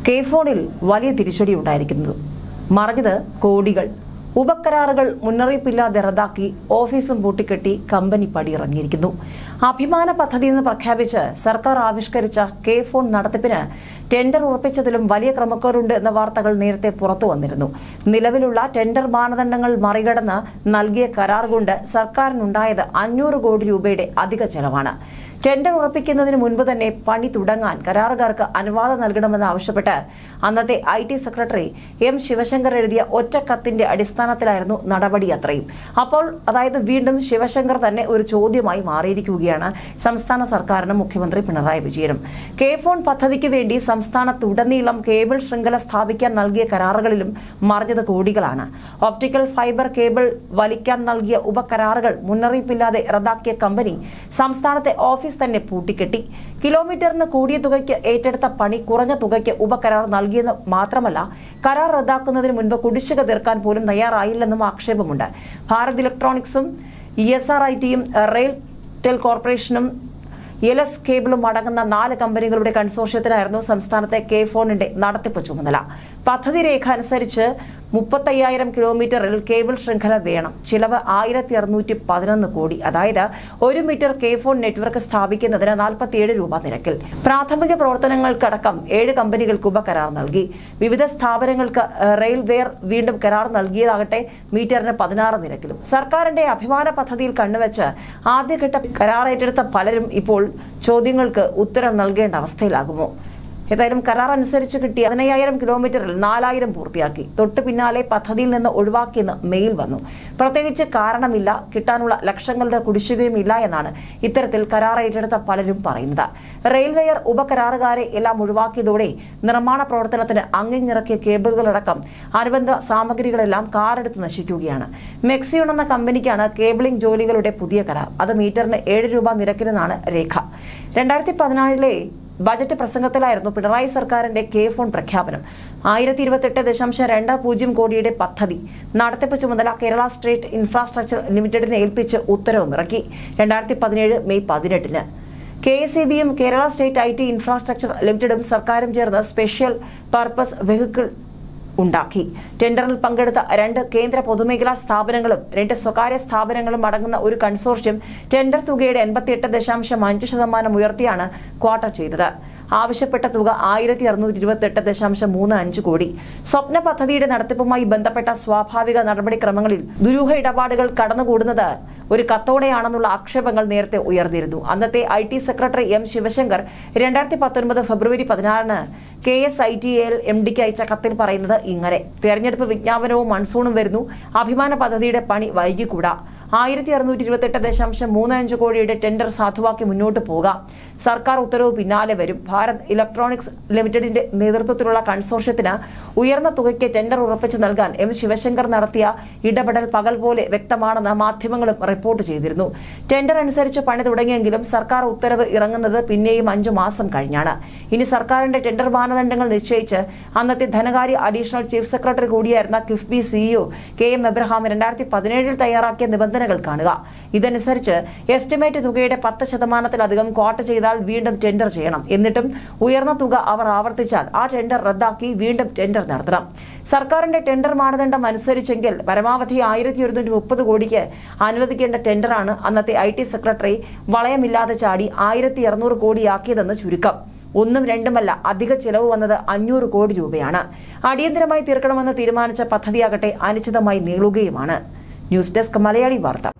K ഫോണിൽ വലിയ തിരിച്ചടി ഉണ്ടായിരിക്കുന്നത് മറിഞ്ഞത് കോടികൾ ഉപകരാറുകൾ മുന്നറിയിപ്പില്ലാതെ റദ്ദാക്കി ഓഫീസും പൂട്ടിക്കെട്ടി കമ്പനി പടിയിറങ്ങിയിരിക്കുന്നു അഭിമാന പദ്ധതി എന്ന് പ്രഖ്യാപിച്ച് സർക്കാർ ആവിഷ്കരിച്ച കെ ഫോൺ നടത്തിപ്പിന് ടെൻഡർ ഉറപ്പിച്ചതിലും വലിയ ക്രമക്കേടുണ്ട് എന്ന വാർത്തകൾ നേരത്തെ പുറത്തു വന്നിരുന്നു നിലവിലുള്ള ടെൻഡർ മാനദണ്ഡങ്ങൾ മറികടന്ന് നൽകിയ കരാർ കൊണ്ട് സർക്കാരിനുണ്ടായത് അഞ്ഞൂറ് കോടി രൂപയുടെ അധിക ചെലവാണ് ടെൻഡർ ഉറപ്പിക്കുന്നതിന് മുൻപ് തന്നെ പണി തുടങ്ങാൻ കരാറുകാർക്ക് അനുവാദം നൽകണമെന്ന് ആവശ്യപ്പെട്ട് അന്നത്തെ I T secretary M Sivasankar എഴുതിയ ഒറ്റ കത്തിന്റെ അടിസ്ഥാനത്തിലായിരുന്നു നടപടി അത്രയും അപ്പോൾ അതായത് വീണ്ടും ശിവശങ്കർ തന്നെ ഒരു ചോദ്യമായി മാറിയിരിക്കുകയാണ് സംസ്ഥാന സർക്കാരിനും മുഖ്യമന്ത്രി പിണറായി വിജയനും കെ ഫോൺ പദ്ധതിക്ക് വേണ്ടി സംസ്ഥാനത്തുടനീളം കേബിൾ ശൃംഖല സ്ഥാപിക്കാൻ നൽകിയ കരാറുകളിലും മറിഞ്ഞത് കോടികളാണ് ഓപ്റ്റിക്കൽ ഫൈബർ കേബിൾ വലിക്കാൻ നൽകിയ ഉപകരാറുകൾ മുന്നറിയിപ്പില്ലാതെ റദ്ദാക്കിയ കമ്പനി സംസ്ഥാനത്തെ ഓഫീസ് തന്നെ പൂട്ടിക്കെട്ടി കിലോമീറ്ററിന് കൂടിയ തുകയ്ക്ക് ഏറ്റെടുത്ത പണി കുറഞ്ഞ തുകയ്ക്ക് ഉപകരാർ നൽകിയെന്ന് മാത്രമല്ല കരാർ റദ്ദാക്കുന്നതിന് മുൻപ് കുടിശ്ശിക തീർക്കാൻ പോലും തയ്യാറായില്ലെന്നും ആക്ഷേപമുണ്ട് ഭാരത് ഇലക്ട്രോണിക്സും ഇ എസ് ആർ ഐ ടിയും റെയിൽ ടെൽ കോർപ്പറേഷനും എൽ എസ് കേബിളും അടങ്ങുന്ന നാല് കമ്പനികളുടെ കൺസോർഷ്യത്തിനായിരുന്നു സംസ്ഥാനത്തെ കെ ഫോണിന്റെ നടത്തിപ്പ് ചുമതല പദ്ധതി രേഖ അനുസരിച്ച് മുപ്പത്തയ്യായിരം കിലോമീറ്ററിൽ കേബിൾ ശൃംഖല വേണം ചിലവ് ആയിരത്തി അറുന്നൂറ്റി പതിനൊന്ന് കോടി അതായത് ഒരു മീറ്റർ കെ ഫോൺ നെറ്റ്വർക്ക് സ്ഥാപിക്കുന്നതിന് നാൽപ്പത്തിയേഴ് രൂപ നിരക്കിൽ പ്രാഥമിക പ്രവർത്തനങ്ങൾക്കടക്കം ഏഴ് കമ്പനികൾക്ക് ഉപകരാർ നൽകി വിവിധ സ്ഥാപനങ്ങൾക്ക് റെയിൽവെയർ വീണ്ടും കരാർ നൽകിയതാകട്ടെ മീറ്ററിന് പതിനാറ് നിരക്കിലും സർക്കാരിന്റെ അഭിമാന പദ്ധതിയിൽ കണ്ണുവെച്ച് ആദ്യഘട്ട കരാർ ഏറ്റെടുത്ത പലരും ഇപ്പോൾ ചോദ്യങ്ങൾക്ക് ഉത്തരം നൽകേണ്ട അവസ്ഥയിലാകുമോ ഏതായാലും കരാർ അനുസരിച്ച് കിട്ടിയ പതിനയ്യായിരം കിലോമീറ്ററിൽ നാലായിരം പൂർത്തിയാക്കി തൊട്ടു പിന്നാലെ പദ്ധതിയിൽ നിന്ന് ഒഴിവാക്കിയെന്ന് മെയിൽ വന്നു പ്രത്യേകിച്ച് കാരണമില്ല കിട്ടാനുള്ള ലക്ഷങ്ങളുടെ കുടിശ്ശികയും ഇല്ല എന്നാണ് ഇത്തരത്തിൽ കരാർ ഏറ്റെടുത്ത പലരും പറയുന്നത് റെയിൽവെയർ ഉപകരാറുകാരെ എല്ലാം ഒഴിവാക്കിയതോടെ നിർമ്മാണ പ്രവർത്തനത്തിന് അങ്ങിങ്ങിറക്കിയ കേബിളുകളടക്കം അനുബന്ധ സാമഗ്രികളെല്ലാം കാറെടുത്ത് നശിക്കുകയാണ് മെക്സിയോൺ എന്ന കമ്പനിക്കാണ് കേബിളിംഗ് ജോലികളുടെ പുതിയ കരാർ അത് മീറ്ററിന് ഏഴ് രൂപ നിരക്കിലെന്നാണ് രേഖ രണ്ടായിരത്തി പതിനാലിലെ ബജറ്റ് പ്രസംഗത്തിലായിരുന്നു പിണറായി സർക്കാരിന്റെ കെ ഫോൺ പ്രഖ്യാപനം ആയിരത്തി ഇരുപത്തെട്ട് ദശാംശം രണ്ട് പൂജ്യം കോടിയുടെ പദ്ധതി നടത്തിപ്പ് ചുമതല കേരള സ്റ്റേറ്റ് ഇൻഫ്രാസ്ട്രക്ചർ ലിമിറ്റഡിനെ ഏൽപ്പിച്ച് ഉത്തരവും ഇറക്കി രണ്ടായിരത്തി പതിനേഴ് മെയ് പതിനെട്ടിന് കെ എസ് ഇ ബിയും Kerala state I T infrastructure ലിമിറ്റഡും സർക്കാരും ചേർന്ന് സ്പെഷ്യൽ പർപ്പസ് വെഹിക്കിൾ ഉണ്ടാക്കി ടെൻഡറിൽ പങ്കെടുത്ത രണ്ട് കേന്ദ്ര പൊതുമേഖലാ സ്ഥാപനങ്ങളും രണ്ട് സ്വകാര്യ സ്ഥാപനങ്ങളും അടങ്ങുന്ന ഒരു കൺസോർഷ്യം ടെൻഡർ തുകയുടെ എൺപത്തിയെട്ട് ദശാംശം അഞ്ച് ശതമാനം ഉയർത്തിയാണ് ക്വാർട്ടർ ചെയ്തത് ആവശ്യപ്പെട്ട തുക ആയിരത്തി അറുന്നൂറ്റി ഇരുപത്തെട്ട് ദശാംശം മൂന്ന് അഞ്ച് കോടി സ്വപ്ന പദ്ധതിയുടെ നടത്തിപ്പുമായി ബന്ധപ്പെട്ട സ്വാഭാവിക നടപടിക്രമങ്ങളിൽ ദുരൂഹ ഇടപാടുകൾ കടന്നുകൂടുന്നത് ഒരു കത്തോടെയാണെന്നുള്ള ആക്ഷേപങ്ങൾ നേരത്തെ ഉയർന്നിരുന്നു അന്നത്തെ I T secretary M Sivasankar രണ്ടായിരത്തി പത്തൊൻപത് ഫെബ്രുവരി പതിനാറിന് K S I T L M ഡിക്ക് അയച്ച കത്തിൽ പറയുന്നത് ഇങ്ങനെ തെരഞ്ഞെടുപ്പ് വിജ്ഞാപനവും മൺസൂണും വരുന്നു അഭിമാന പദ്ധതിയുടെ പണി വൈകിക്കൂടാ ആയിരത്തി അറുന്നൂറ്റി ഇരുപത്തെട്ട് ദശാംശം മൂന്ന് അഞ്ച് കോടിയുടെ ടെൻഡർ സാധുവാക്കി മുന്നോട്ട് പോകാം സർക്കാർ ഉത്തരവ് പിന്നാലെ വരും ഭാരത് ഇലക്ട്രോണിക്സ് ലിമിറ്റഡിന്റെ നേതൃത്വത്തിലുള്ള കൺസോർഷ്യത്തിന് ഉയർന്ന തുകയ്ക്ക് ടെൻഡർ ഉറപ്പിച്ചു നൽകാൻ എം ശിവശങ്കർ നടത്തിയ ഇടപെടൽ പകൽ പോലെ വ്യക്തമാണെന്ന് മാധ്യമങ്ങളും റിപ്പോർട്ട് ചെയ്തിരുന്നു ടെൻഡർ അനുസരിച്ച് പണി തുടങ്ങിയെങ്കിലും സർക്കാർ ഉത്തരവ് ഇറങ്ങുന്നത് പിന്നെയും അഞ്ചു മാസം കഴിഞ്ഞാണ് ഇനി സർക്കാരിന്റെ ടെൻഡർ മാനദണ്ഡങ്ങൾ നിശ്ചയിച്ച് അന്നത്തെ ധനകാര്യ അഡീഷണൽ ചീഫ് സെക്രട്ടറി കൂടിയായിരുന്ന KIIFB CEO K M Abraham രണ്ടായിരത്തി പതിനേഴിൽ തയ്യാറാക്കിയ നിബന്ധനകൾ കാണുക ഇതനുസരിച്ച് എസ്റ്റിമേറ്റ് തുകയുടെ പത്ത് ശതമാനത്തിലധികം ക്വാട്ട് ചെയ്താൽ വീണ്ടും ടെൻഡർ ചെയ്യണം എന്നിട്ടും ഉയർന്ന തുക അവർ ആവർത്തിച്ചാൽ ആ ടെൻഡർ റദ്ദാക്കി വീണ്ടും ടെൻഡർ നടത്തണം സർക്കാരിന്റെ ടെൻഡർ മാനദണ്ഡം അനുസരിച്ചെങ്കിൽ പരമാവധി ആയിരത്തി ഒരുന്നൂറ്റി മുപ്പത് കോടിക്ക് അനുവദിക്കേണ്ട ടെൻഡറാണ് അന്നത്തെ ഐ ടി സെക്രട്ടറി വളയമില്ലാതെ ചാടി ആയിരത്തി ഇരുന്നൂറ് കോടിയാക്കിയതെന്ന് ചുരുക്കം ഒന്നും രണ്ടുമല്ല അധിക ചെലവ് വന്നത് അഞ്ഞൂറ് കോടി രൂപയാണ് അടിയന്തരമായി തീർക്കണമെന്ന് തീരുമാനിച്ച പദ്ധതിയാകട്ടെ അനിശ്ചിതമായി നീളുകയുമാണ് ന്യൂസ് ഡെസ്ക് മലയാളി വാർത്ത